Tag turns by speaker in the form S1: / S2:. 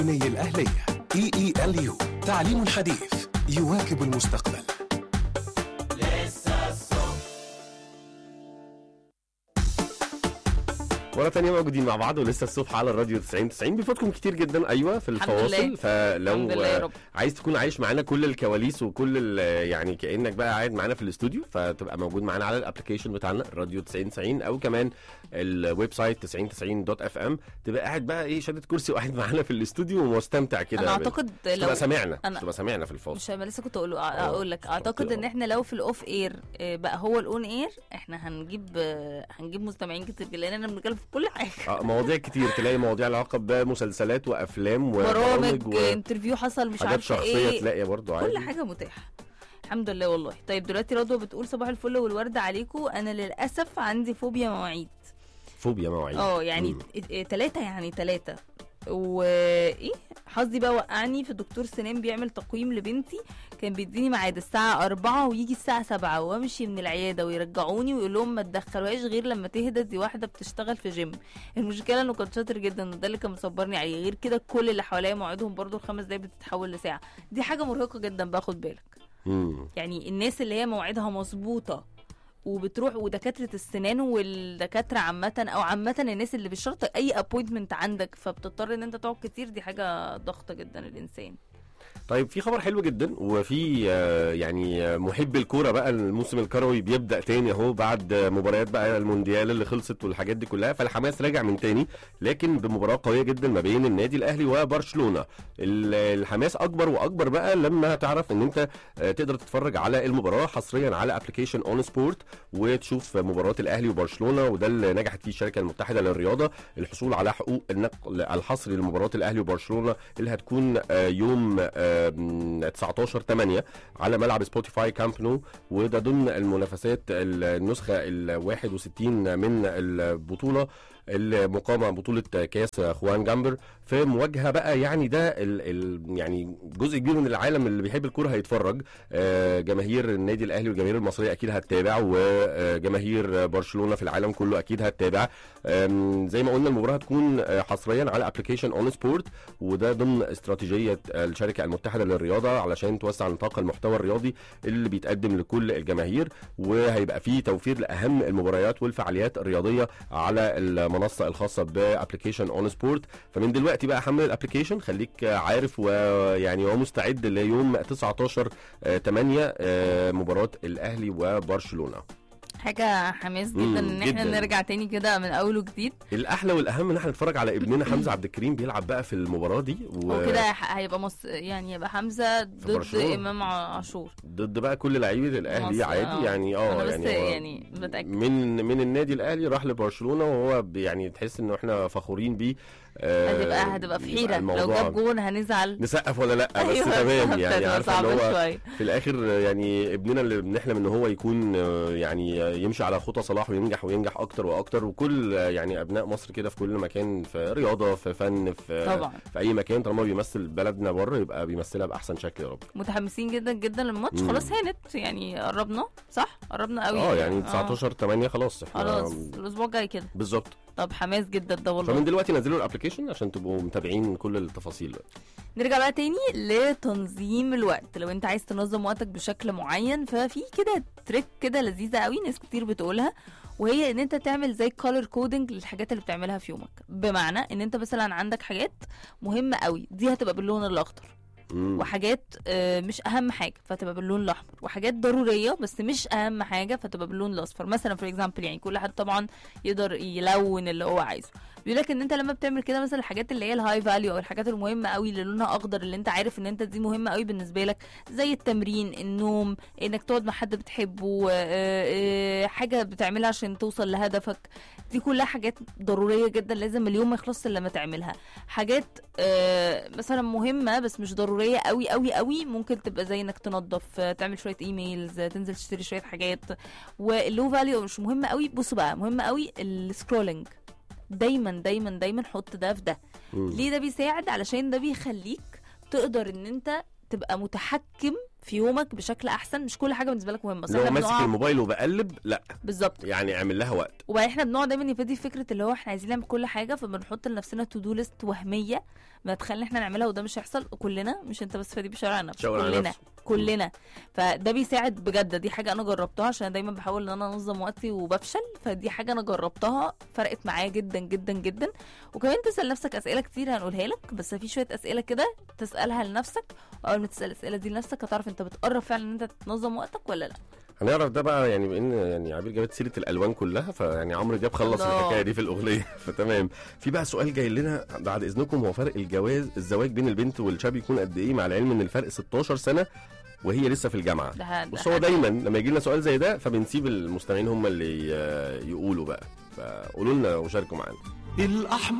S1: النية الأهلية اي اي ال يو تعليم حديث يواكب المستقبل
S2: مرة تانية موجودين مع بعض ولسه الصبح على الراديو 90 90 بيفوتكم كتير جدا ايوه في
S3: الحمد
S2: الفواصل
S3: لله.
S2: فلو
S3: الحمد لله يا رب.
S2: عايز تكون عايش معانا كل الكواليس وكل ال- يعني كانك بقى قاعد معانا في الاستوديو فتبقى موجود معانا على الابلكيشن بتاعنا الراديو 90 90 او كمان الويب سايت 90 90 دوت اف ام تبقى قاعد بقى ايه شادد كرسي وقاعد معانا في الاستوديو ومستمتع كده
S3: انا
S2: بال-
S3: اعتقد
S2: مش
S3: لو
S2: تبقى سامعنا
S3: أنا-
S2: مش تبقى سامعنا في الفاصل
S3: مش ما لسه كنت اقول اقول لك اعتقد ان احنا لو في الاوف اير بقى هو الاون اير احنا هنجيب آه، هنجيب مستمعين كتير جدا لان انا بنتكلم في كل حاجه
S2: آه، مواضيع كتير تلاقي مواضيع علاقه بمسلسلات وافلام وبرامج
S3: برامج انترفيو حصل مش
S2: وحاجات
S3: عارفه
S2: شخصيه
S3: ايه
S2: تلاقي برضو عادي
S3: كل حاجه متاحه الحمد لله والله طيب دلوقتي رضوى بتقول صباح الفل والورد عليكم انا للاسف عندي فوبيا مواعيد
S2: فوبيا مواعيد
S3: اه يعني
S2: مم.
S3: ثلاثة يعني ثلاثة وايه حظي بقى وقعني في دكتور سنان بيعمل تقويم لبنتي كان بيديني ميعاد الساعة أربعة ويجي الساعة سبعة وامشي من العيادة ويرجعوني ويقول لهم ما تدخلوهاش غير لما تهدى دي واحدة بتشتغل في جيم المشكلة انه كان شاطر جدا وده اللي كان مصبرني عليه غير كده كل اللي حواليا مواعيدهم برضو الخمس دقايق بتتحول لساعة دي حاجة مرهقة جدا باخد بالك
S2: مم.
S3: يعني الناس اللي هي مواعيدها مظبوطه وبتروح ودكاتره السنان والدكاتره عامه او عامه الناس اللي بالشرط اي ابوينتمنت عندك فبتضطر ان انت تقعد كتير دي حاجه ضغطه جدا الانسان
S2: طيب في خبر حلو جدا وفي آه، يعني آه، محب الكوره بقى الموسم الكروي بيبدا تاني اهو بعد آه، مباريات بقى المونديال اللي خلصت والحاجات دي كلها فالحماس راجع من تاني لكن بمباراه قويه جدا ما بين النادي الاهلي وبرشلونه ال- الحماس اكبر واكبر بقى لما تعرف ان انت آه، تقدر تتفرج على المباراه حصريا على ابلكيشن اون سبورت وتشوف مباراه الاهلي وبرشلونه وده اللي نجحت فيه الشركه المتحده للرياضه الحصول على حقوق النقل الحصري لمباراه الاهلي وبرشلونه اللي هتكون آه، يوم آه، م، 19 8 على ملعب سبوتيفاي كامب نو وده ضمن المنافسات النسخه ال 61 من البطوله المقامه بطوله كاس خوان جامبر في مواجهه بقى يعني ده ال ال يعني جزء كبير من العالم اللي بيحب الكوره هيتفرج آه، جماهير النادي الاهلي والجماهير المصريه اكيد هتتابع وجماهير برشلونه في العالم كله اكيد هتتابع آم، زي ما قلنا المباراه هتكون آه، حصريا على ابلكيشن اون سبورت وده ضمن استراتيجيه الشركه المتحده للرياضه علشان توسع نطاق المحتوى الرياضي اللي بيتقدم لكل الجماهير وهيبقى فيه توفير لاهم المباريات والفعاليات الرياضيه على المنصه الخاصه بابلكيشن اون سبورت فمن دلوقتي بقى حمل الابلكيشن خليك عارف ويعني ومستعد ليوم 19 8 مباراه الاهلي وبرشلونه
S3: حاجه حماس جدا
S2: مم،
S3: ان احنا
S2: جداً.
S3: نرجع تاني كده من اول وجديد
S2: الاحلى والاهم ان احنا نتفرج على ابننا حمزه عبد الكريم بيلعب بقى في المباراه دي و...
S3: وكده ح- هيبقى مص... يعني يبقى حمزه ضد
S2: برشلونة.
S3: امام عاشور
S2: ضد بقى كل لعيبه الاهلي
S3: مصر،
S2: عادي
S3: آه.
S2: يعني اه
S3: انا بس
S2: يعني هو
S3: يعني بتاكد
S2: من من النادي الاهلي راح لبرشلونه وهو ب- يعني تحس انه احنا فخورين بيه آه،
S3: هتبقى هتبقى في حيره لو
S2: الموضوع
S3: جاب جون هنزعل
S2: نسقف ولا لا بس
S3: أيوة،
S2: تمام يعني
S3: هتبقى
S2: عارفه اللي
S3: صعبة
S2: هو
S3: شوية.
S2: في الاخر يعني ابننا اللي بنحلم ان هو يكون آه، يعني يمشي على خطى صلاح وينجح وينجح اكتر واكتر وكل آه، يعني ابناء مصر كده في كل مكان في رياضه في فن في
S3: طبعا.
S2: في اي مكان طالما بيمثل بلدنا بره يبقى بيمثلها باحسن شكل يا رب
S3: متحمسين جدا جدا للماتش
S2: مم.
S3: خلاص هانت يعني قربنا صح قربنا قوي
S2: اه يعني 19 8 خلاص احنا
S3: خلاص الاسبوع الجاي كده
S2: بالظبط
S3: طب حماس جدا ده والله
S2: فمن دلوقتي نزلوا الابلكيشن عشان تبقوا متابعين كل التفاصيل بقى.
S3: نرجع بقى تاني لتنظيم الوقت لو انت عايز تنظم وقتك بشكل معين ففي كده تريك كده لذيذه قوي ناس كتير بتقولها وهي ان انت تعمل زي كولر كودنج للحاجات اللي بتعملها في يومك بمعنى ان انت مثلا عندك حاجات مهمه قوي دي هتبقى باللون الاخضر
S2: مم.
S3: وحاجات آه، مش اهم حاجه فتبقى باللون الاحمر وحاجات ضروريه بس مش اهم حاجه فتبقى باللون الاصفر مثلا فور اكزامبل يعني كل حد طبعا يقدر يلون اللي هو عايزه بيقول لك ان انت لما بتعمل كده مثلا الحاجات اللي هي الهاي فاليو او الحاجات المهمه قوي اللي لونها اخضر اللي انت عارف ان انت دي مهمه قوي بالنسبه لك زي التمرين النوم انك تقعد مع حد بتحبه آه، آه، حاجه بتعملها عشان توصل لهدفك دي كلها حاجات ضروريه جدا لازم اليوم ما يخلصش إلا لما تعملها حاجات آه، مثلا مهمه بس مش ضروريه قوي قوي قوي ممكن تبقى زي انك تنظف آه، تعمل شويه ايميلز آه، تنزل تشتري شويه حاجات واللو فاليو مش مهم قوي بصوا بقى مهم قوي السكرولنج دايما دايما دايما حط ده في ده
S2: مم.
S3: ليه ده بيساعد علشان ده بيخليك تقدر ان انت تبقى متحكم في يومك بشكل احسن مش كل حاجه بالنسبه لك مهمه بس
S2: لو
S3: احنا
S2: ماسك
S3: بنقع
S2: الموبايل وبقلب لا
S3: بالظبط
S2: يعني اعمل لها وقت
S3: وبعدين احنا بنقعد دايما يفادي فكره اللي هو احنا عايزين نعمل كل حاجه فبنحط لنفسنا تو دو ليست وهميه ما تخلي احنا نعملها وده مش هيحصل كلنا مش انت بس فادي بشاور على نفسك
S2: شاور على
S3: كلنا
S2: نفسه.
S3: كلنا فده بيساعد بجد دي حاجه انا جربتها عشان أنا دايما بحاول ان انا انظم وقتي وبفشل فدي حاجه انا جربتها فرقت معايا جدا جدا جدا وكمان تسال نفسك اسئله كتير هنقولها لك بس في شويه اسئله كده تسالها لنفسك واول ما تسال الاسئله دي لنفسك هتعرف انت بتقرب فعلا ان انت تنظم وقتك ولا لا
S2: هنعرف ده بقى يعني بان يعني عبير جابت سيره الالوان كلها فيعني عمرو دياب خلص
S3: الله.
S2: الحكايه دي في الاغنيه فتمام في بقى سؤال جاي لنا بعد اذنكم هو فرق الجواز الزواج بين البنت والشاب يكون قد ايه مع العلم ان الفرق 16 سنه وهي لسه في الجامعه
S3: ده ده
S2: بص هو
S3: حاجة-
S2: دايما لما يجي لنا سؤال زي ده فبنسيب المستمعين هم اللي ي- يقولوا بقى فقولوا لنا وشاركوا معانا
S1: الأحمر